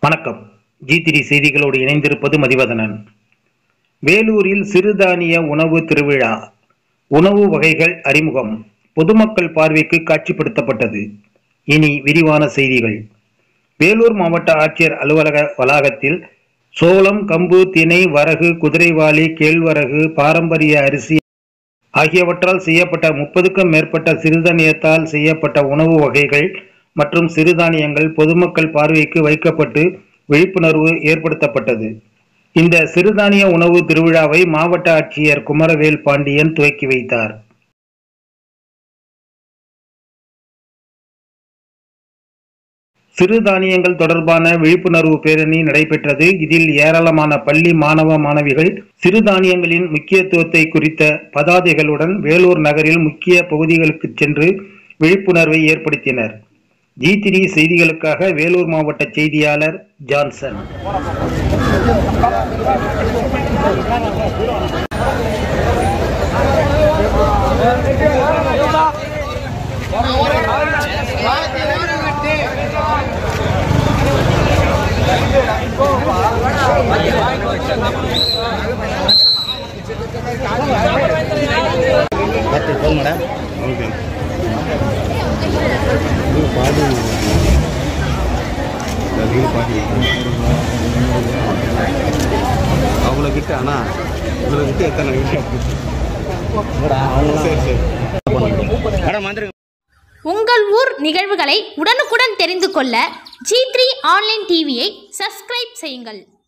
வணக்கம் G three செய்திகளோடு இணைந்திருப்பது மதிவதனன் வேலூரில் சிறுதானிய உணவு திருவிழா உணவு வகைகள் அறிமுகம் பொதுமக்கள் பார்வைக்கு காட்சிப்படுத்தப்பட்டது இனி விரிவான செய்திகள் வேலூர் மாவட்ட ஆட்சியர் அலுவலக வளாகத்தில் சோளம் கம்பு திணை வரகு குதிரைவாலி கேழ்வரகு பாரம்பரிய அரிசி ஆகியவற்றால் செய்யப்பட்ட முப்பதுக்கும் மேற்பட்ட சிறுதானியத்தால் செய்யப்பட்ட உணவு வகைகள் மற்றும் சிறுதானியங்கள் பொதுமக்கள் பார்வைக்கு வைக்கப்பட்டு விழிப்புணர்வு ஏற்படுத்தப்பட்டது இந்த சிறுதானிய உணவு திருவிழாவை மாவட்ட ஆட்சியர் குமரவேல் பாண்டியன் துவக்கி வைத்தார் சிறுதானியங்கள் தொடர்பான விழிப்புணர்வு பேரணி நடைபெற்றது இதில் ஏராளமான பள்ளி மாணவ மாணவிகள் சிறுதானியங்களின் முக்கியத்துவத்தை குறித்த பதாதைகளுடன் வேலூர் நகரில் முக்கிய பகுதிகளுக்கு சென்று விழிப்புணர்வை ஏற்படுத்தினர் ஜி த்ரீ செய்திகளுக்காக வேலூர் மாவட்ட செய்தியாளர் ஜான்சன் பார்த்து ஃபோன் மேடம் ஓகே பாடி அவ்வளோ கிட்ட அண்ணா இவ்வளோ கிட்ட எத்தனை கிட்ட சரி சரி மேடம் வந்துருங்க உங்கள் ஊர் நிகழ்வுகளை உடனுக்குடன் தெரிந்து கொள்ள ஜி த்ரீ ஆன்லைன் டிவியை சப்ஸ்கிரைப் செய்யுங்கள்